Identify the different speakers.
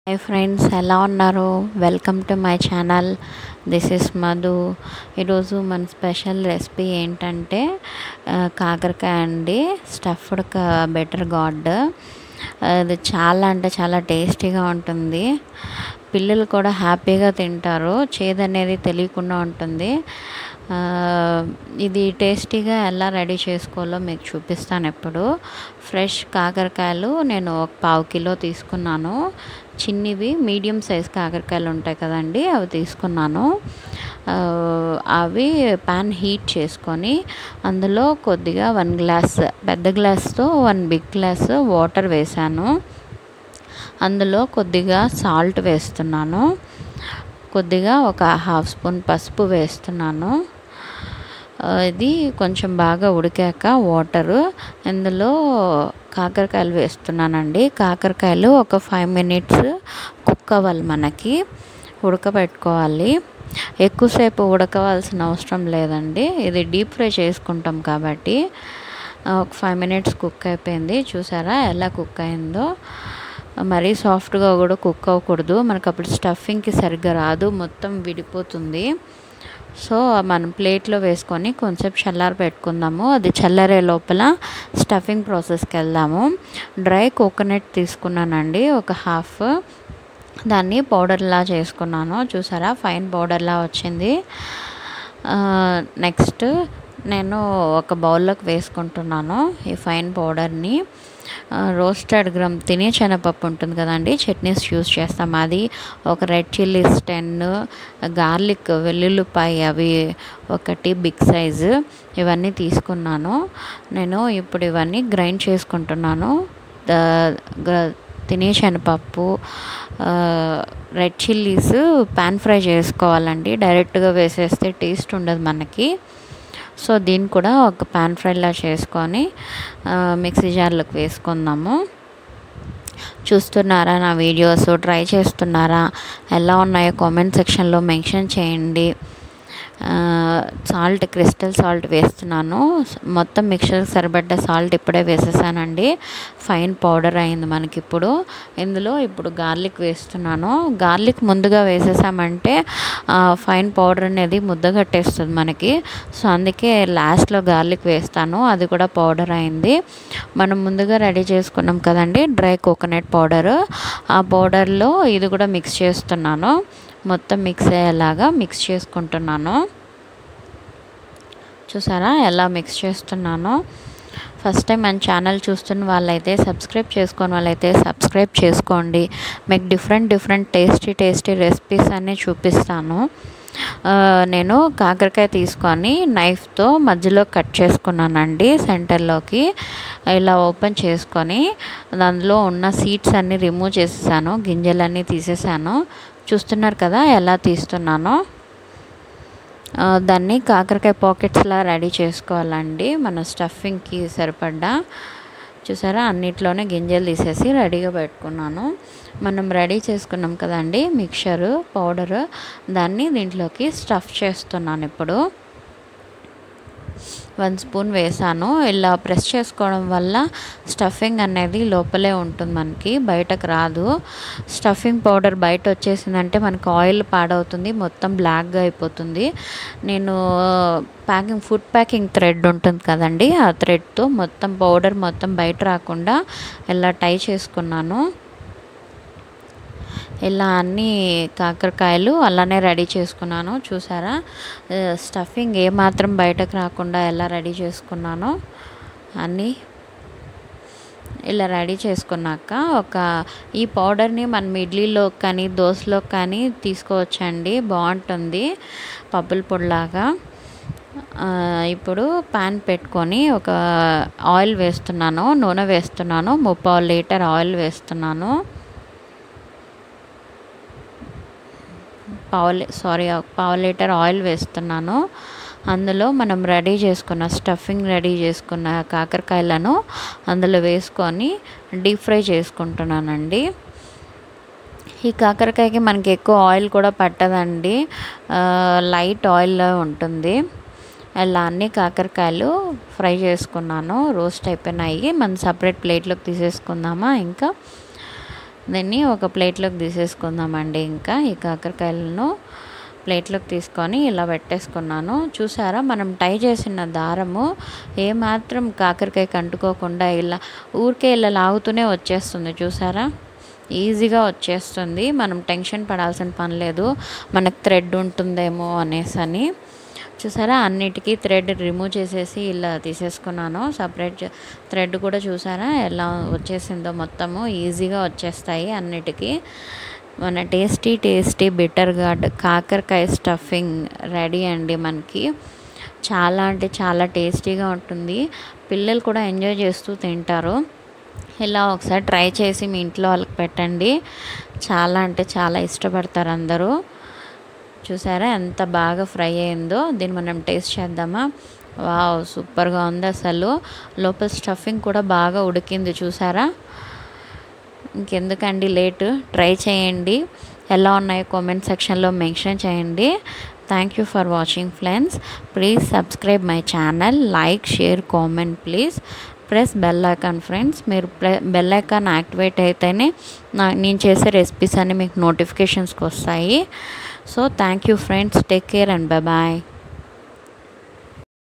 Speaker 1: hi friends ఎలా ఉన్నారు welcome to my channel this is Madhu ఈరోజు మన స్పెషల్ రెసిపీ ఏంటంటే ఆ, కాకరకాయ అండి స్టఫ్డ్ బెటర్ గాడ్ అది చాలా అంటే చాలా టేస్టీగా ఉంటుంది పిల్లలు కూడా హ్యాపీగా తింటారు చేదనేది తెలియకుండా ఉంటుంది ఆ, ఇది టేస్టీగా ఎలా రెడీ చేసుకోవాలో మీకు చూపిస్తాను ఎప్పుడు ఫ్రెష్ కాకరకాయలు నేను ఒక పావు కిలో తీసుకున్నాను చిన్నవి మీడియం సైజ్ కాకరకాయలు ఉంటాయి కదండి అవి తీసుకున్నాను ఆ, అవి ప్యాన్ హీట్ చేసుకొని అందులో కొద్దిగా వన్ గ్లాస్ పెద్ద గ్లాస్తో వన్ బిగ్ గ్లాస్ వాటర్ వేసాను అందులో కొద్దిగా సాల్ట్ వేస్తున్నాను కొద్దిగా ఒక హాఫ్ స్పూన్ పసుపు వేస్తున్నాను ఆ, ఇది కొంచెం బాగా ఉడికాక వాటరు ఇందులో కాకరకాయలు వేస్తున్నానండి కాకరకాయలు ఒక ఫైవ్ మినిట్స్ కుక్ అవ్వాలి మనకి ఉడకబెట్టుకోవాలి ఎక్కువసేపు ఉడకవలసిన అవసరం లేదండి ఇది డీప్ ఫ్రై చేసుకుంటాం కాబట్టి ఆ, ఒక ఫైవ్ మినిట్స్ కుక్ అయిపోయింది చూసారా ఎలా కుక్ అయిందో మరీ సాఫ్ట్గా కూడా కుక్ అవ్వకూడదు మనకు అప్పుడు స్టఫింగ్కి సరిగ్గా రాదు మొత్తం విడిపోతుంది సో మనం ప్లేట్లో వేసుకొని కొంచెం చల్లారి పెట్టుకుందాము అది చల్లారే లోపల స్టఫింగ్ ప్రాసెస్కి వెళ్దాము డ్రై కోకోనట్ తీసుకున్నానండి ఒక హాఫ్ దాన్ని పౌడర్లా చేసుకున్నాను చూసారా ఫైన్ పౌడర్లా వచ్చింది నెక్స్ట్ నేను ఒక బౌల్లోకి వేసుకుంటున్నాను ఈ ఫైన్ పౌడర్ని రోస్టెడ్ గ్రమ్ తినే శనగపప్పు ఉంటుంది కదండి చట్నీస్ యూస్ చేస్తాం అది ఒక రెడ్ చిల్లీస్ టెన్ గార్లిక్ వెల్లుల్లిపాయ అవి ఒకటి బిగ్ సైజు ఇవన్నీ తీసుకున్నాను నేను ఇప్పుడు ఇవన్నీ గ్రైండ్ చేసుకుంటున్నాను తినే శనగపప్పు రెడ్ చిల్లీస్ పాన్ ఫ్రై చేసుకోవాలండి డైరెక్ట్గా వేసేస్తే టేస్ట్ ఉండదు మనకి సో దీన్ని కూడా ఒక పాన్ ఫ్రైలా చేసుకొని మిక్సీ జార్లోకి వేసుకుందాము చూస్తున్నారా నా వీడియోస్ ట్రై చేస్తున్నారా ఎలా ఉన్నాయో కామెంట్ సెక్షన్లో మెన్షన్ చేయండి సాల్ట్ క్రిస్టల్ సాల్ట్ వేస్తున్నాను మొత్తం మిక్చర్ సరిపడ్డ సాల్ట్ ఇప్పుడే వేసేసానండి ఫైన్ పౌడర్ అయింది మనకి ఇప్పుడు ఇందులో ఇప్పుడు గార్లిక్ వేస్తున్నాను గార్లిక్ ముందుగా వేసేసామంటే ఫైన్ పౌడర్ అనేది ముద్ద కట్టేస్తుంది మనకి సో అందుకే లాస్ట్లో గార్లిక్ వేస్తాను అది కూడా పౌడర్ అయింది మనం ముందుగా రెడీ చేసుకున్నాం కదండి డ్రై కోకోనట్ పౌడర్ ఆ పౌడర్లో ఇది కూడా మిక్స్ చేస్తున్నాను మొత్తం మిక్స్ అయ్యేలాగా మిక్స్ చేసుకుంటున్నాను చూసారా ఎలా మిక్స్ చేస్తున్నానో ఫస్ట్ టైం మన ఛానల్ చూస్తున్న వాళ్ళైతే సబ్స్క్రైబ్ చేసుకున్న వాళ్ళైతే సబ్స్క్రైబ్ చేసుకోండి మీకు different different tasty tasty recipes అన్నీ చూపిస్తాను నేను కాకరకాయ తీసుకొని నైఫ్తో మధ్యలో కట్ చేసుకున్నానండి సెంటర్లోకి ఇలా ఓపెన్ చేసుకొని దానిలో ఉన్న సీడ్స్ అన్నీ రిమూవ్ చేసేసాను గింజలన్నీ తీసేసాను చూస్తున్నారు కదా ఎలా తీస్తున్నానో దాన్ని కాకరకాయ పాకెట్స్లా రెడీ చేసుకోవాలండి మన స్టఫింగ్కి సరిపడ్డా చూసారా అన్నిట్లోనే గింజలు తీసేసి రెడీగా పెట్టుకున్నాను మనం రెడీ చేసుకున్నాం కదండి మిక్చరు పౌడర్ దాన్ని దీంట్లోకి స్టఫ్ చేస్తున్నాను ఇప్పుడు వన్ స్పూన్ వేసాను ఇలా ప్రెస్ చేసుకోవడం వల్ల స్టఫింగ్ అనేది లోపలే ఉంటుంది మనకి బయటకు రాదు స్టఫింగ్ పౌడర్ బయట వచ్చేసిందంటే మనకి ఆయిల్ పాడవుతుంది మొత్తం బ్లాక్గా అయిపోతుంది నేను ప్యాకింగ్ ఫుడ్ ప్యాకింగ్ థ్రెడ్ ఉంటుంది కదండి ఆ థ్రెడ్తో మొత్తం పౌడర్ మొత్తం బయట రాకుండా ఇలా టై చేసుకున్నాను ఇలా అన్ని కాకరకాయలు అలానే రెడీ చేసుకున్నాను చూసారా స్టఫింగ్ ఏమాత్రం బయటకు రాకుండా ఎలా రెడీ చేసుకున్నానో అన్నీ ఇలా రెడీ చేసుకున్నాక ఒక ఈ పౌడర్ని మనం ఇడ్లీలో కానీ దోశలో కానీ తీసుకోవచ్చండి బాగుంటుంది పప్పుల పొడిలాగా ఇప్పుడు ప్యాన్ పెట్టుకొని ఒక ఆయిల్ వేస్తున్నాను నూనె వేస్తున్నాను ముప్పావు లీటర్ ఆయిల్ వేస్తున్నాను పావు సారీ పావు లీటర్ ఆయిల్ వేస్తున్నాను అందులో మనం రెడీ చేసుకున్న స్టఫింగ్ రెడీ చేసుకున్న కాకరకాయలను అందులో వేసుకొని డీప్ ఫ్రై చేసుకుంటున్నానండి ఈ కాకరకాయకి మనకి ఎక్కువ ఆయిల్ కూడా పట్టదండి లైట్ ఆయిల్ ఉంటుంది అలా అన్ని కాకరకాయలు ఫ్రై చేసుకున్నాను రోస్ట్ అయిపోయినాయి మనం సపరేట్ ప్లేట్లోకి తీసేసుకుందామా ఇంకా దీన్ని ఒక ప్లేట్లోకి తీసేసుకుందామండి ఇంకా ఈ కాకరకాయలను ప్లేట్లోకి తీసుకొని ఇలా పెట్టేసుకున్నాను చూసారా మనం టై చేసిన దారము ఏమాత్రం కాకరకాయకి అంటుకోకుండా ఇలా ఊరికే ఇలా లాగుతూనే వచ్చేస్తుంది చూసారా ఈజీగా వచ్చేస్తుంది మనం టెన్షన్ పడాల్సిన పని లేదు మనకు థ్రెడ్ ఉంటుందేమో అనేసి అని చూసారా అన్నిటికీ థ్రెడ్ రిమూవ్ చేసేసి ఇలా తీసేసుకున్నాను సపరేట్ థ్రెడ్ కూడా చూసారా ఎలా వచ్చేసిందో మొత్తము ఈజీగా వచ్చేస్తాయి అన్నిటికీ మన టేస్టీ టేస్టీ బిటర్ గార్డ్ కాకరకాయ స్టఫింగ్ రెడీ అండి మనకి చాలా అంటే చాలా టేస్టీగా ఉంటుంది పిల్లలు కూడా ఎంజాయ్ చేస్తూ తింటారు ఇలా ఒకసారి ట్రై చేసి మీ ఇంట్లో వాళ్ళకి పెట్టండి చాలా అంటే చాలా ఇష్టపడతారు అందరూ చూసారా ఎంత బాగా ఫ్రై అయిందో దీన్ని మనం టేస్ట్ చేద్దామా వావ్ సూపర్గా ఉంది అసలు లోపల స్టఫింగ్ కూడా బాగా ఉడికింది చూసారా ఇంకెందుకండి లేట్ ట్రై చేయండి ఎలా ఉన్నాయో కామెంట్ సెక్షన్లో మెన్షన్ చేయండి thank you for watching friends please subscribe my channel like share comment please press bell icon friends మీరు బెల్ ఐకాన్ యాక్టివేట్ అయితేనే నా నేను చేసే రెసిపీస్ అన్నీ మీకు నోటిఫికేషన్స్కి వస్తాయి so thank you friends take care and bye